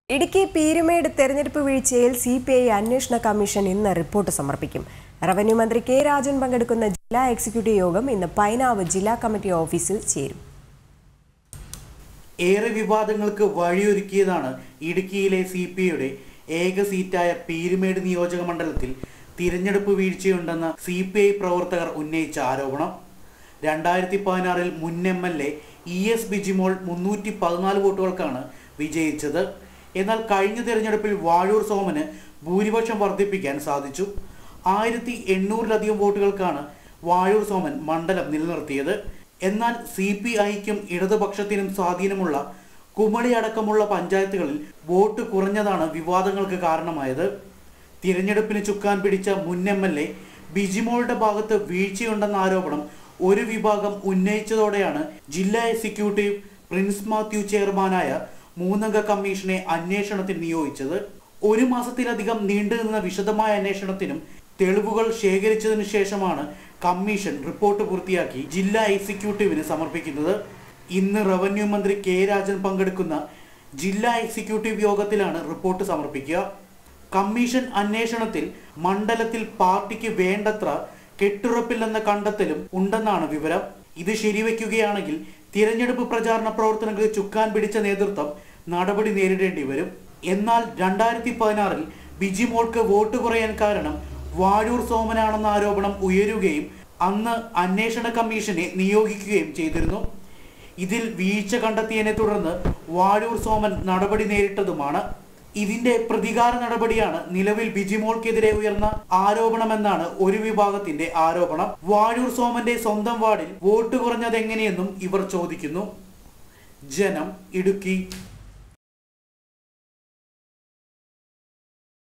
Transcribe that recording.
ഇടുക്കി പീരുമേട് തെരഞ്ഞെടുപ്പ് വീഴ്ചയിൽ C P I അന്വേഷണ കമ്മീഷൻ ഇന്ന് റിപ്പോർട്ട് സമർപ്പിക്കും റവന്യൂ മന്ത്രി കെ രാജൻ പങ്കെടുക്കുന്ന ജില്ലാ എക്സിക്യൂട്ടീവ് യോഗം ഇന്ന് പൈനാവ് ജില്ലാ കമ്മിറ്റി ഓഫീസിൽ ചേരും ഏറെ വിവാദങ്ങൾക്ക് വഴിയൊരുക്കിയതാണ് ഇടുക്കിയിലെ സി പി ഐയുടെ ഏക സീറ്റായ പീരുമേട് നിയോജക മണ്ഡലത്തിൽ തിരഞ്ഞെടുപ്പ് വീഴ്ചയുണ്ടെന്ന് സി പി ഐ പ്രവർത്തകർ ഉന്നയിച്ച ആരോപണം രണ്ടായിരത്തി പതിനാറിൽ മുൻ M L A E S Bijimol മുന്നൂറ്റി പതിനാല് വോട്ടുകൾക്കാണ് വിജയിച്ചത് എന്നാൽ കഴിഞ്ഞ തിരഞ്ഞെടുപ്പിൽ വാഴൂർ സോമന് ഭൂരിപക്ഷം വർദ്ധിപ്പിക്കാൻ സാധിച്ചു ആയിരത്തി എണ്ണൂറിലധികം വോട്ടുകൾക്കാണ് വാഴൂർ സോമൻ മണ്ഡലം നിലനിർത്തിയത് എന്നാൽ സി പി ഐക്കും ഇടതുപക്ഷത്തിനും സ്വാധീനമുള്ള കുമളി അടക്കമുള്ള പഞ്ചായത്തുകളിൽ വോട്ട് കുറഞ്ഞതാണ് വിവാദങ്ങൾക്ക് കാരണമായത് തിരഞ്ഞെടുപ്പിന് ചുക്കാൻ പിടിച്ച മുൻ എം എൽ എ ബിജിമോളുടെ ഭാഗത്ത് വീഴ്ചയുണ്ടെന്ന ആരോപണം ഒരു വിഭാഗം ഉന്നയിച്ചതോടെയാണ് ജില്ലാ എക്സിക്യൂട്ടീവ് പ്രിൻസ് മാത്യു ചെയർമാനായ മൂന്നംഗ കമ്മീഷനെ അന്വേഷണത്തിന് നിയോഗിച്ചത് ഒരു മാസത്തിലധികം നീണ്ടുനിന്ന വിശദമായ അന്വേഷണത്തിനും തെളിവുകൾ ശേഖരിച്ചതിനു ശേഷമാണ് കമ്മീഷൻ റിപ്പോർട്ട് പൂർത്തിയാക്കി ജില്ലാ എക്സിക്യൂട്ടീവിന് സമർപ്പിക്കുന്നത് ഇന്ന് റവന്യൂ മന്ത്രി കെ രാജൻ പങ്കെടുക്കുന്ന ജില്ലാ എക്സിക്യൂട്ടീവ് യോഗത്തിലാണ് റിപ്പോർട്ട് സമർപ്പിക്കുക കമ്മീഷൻ അന്വേഷണത്തിൽ മണ്ഡലത്തിൽ പാർട്ടിക്ക് വേണ്ടത്ര കെട്ടുറപ്പില്ലെന്ന കണ്ടെത്തലും ഉണ്ടെന്നാണ് വിവരം ഇത് ശരിവെക്കുകയാണെങ്കിൽ തിരഞ്ഞെടുപ്പ് പ്രചാരണ പ്രവർത്തനങ്ങളിൽ ചുക്കാൻ പിടിച്ച നേതൃത്വം നടപടി നേരിടേണ്ടി വരും എന്നാൽ രണ്ടായിരത്തി പതിനാറിൽ ബിജിമോൾക്ക് വോട്ട് കുറയാൻ കാരണം വാഴൂർ സോമനാണെന്ന ആരോപണം ഉയരുകയും അന്ന് അന്വേഷണ കമ്മീഷനെ നിയോഗിക്കുകയും ചെയ്തിരുന്നു ഇതിൽ വീഴ്ച കണ്ടെത്തിയതിനെ തുടർന്ന് വാഴൂർ സോമൻ നടപടി നേരിട്ടതുമാണ് ഇതിന്റെ പ്രതികാര നടപടിയാണ് നിലവിൽ ബിജിമോൾക്കെതിരെ ഉയർന്ന ആരോപണമെന്നാണ് ഒരു വിഭാഗത്തിന്റെ ആരോപണം വാഴൂർ സോമന്റെ സ്വന്തം വാർഡിൽ വോട്ട് കുറഞ്ഞതെങ്ങനെയെന്നും ഇവർ ചോദിക്കുന്നു ജനം ഇടുക്കി